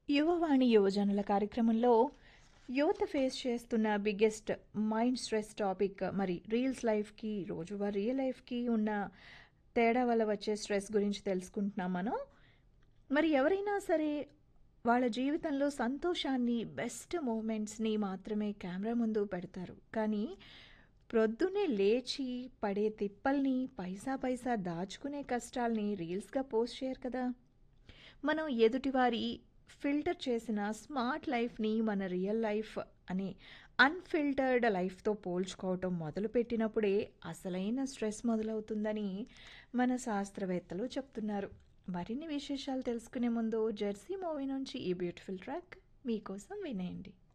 యువవాణి యువజనుల కార్యక్రమంలో యువత ఫేస్ చేస్తున్న బిగ్గెస్ట్ మైండ్ స్ట్రెస్ టాపిక్ మరి రీల్స్ లైఫ్కి రోజువారీ రియల్ లైఫ్కి ఉన్న తేడా వల్ల వచ్చే స్ట్రెస్ గురించి తెలుసుకుంటున్నాం మనం మరి ఎవరైనా సరే వాళ్ళ జీవితంలో సంతోషాన్ని బెస్ట్ మూమెంట్స్ని మాత్రమే కెమెరా ముందు పెడతారు కానీ ప్రొద్దునే లేచి పడే తిప్పల్ని పైసా పైసా దాచుకునే కష్టాల్ని రీల్స్గా పోస్ట్ చేయరు కదా మనం ఎదుటివారి ఫిల్టర్ చేసిన స్మార్ట్ లైఫ్ని మన రియల్ లైఫ్ అనే అన్ఫిల్టర్డ్ లైఫ్తో పోల్చుకోవటం మొదలుపెట్టినప్పుడే అసలైన స్ట్రెస్ మొదలవుతుందని మన శాస్త్రవేత్తలు చెప్తున్నారు మరిన్ని విశేషాలు తెలుసుకునే ముందు జెర్సీ మూవీ నుంచి ఈ బ్యూటిఫుల్ ట్రాక్ మీకోసం వినేయండి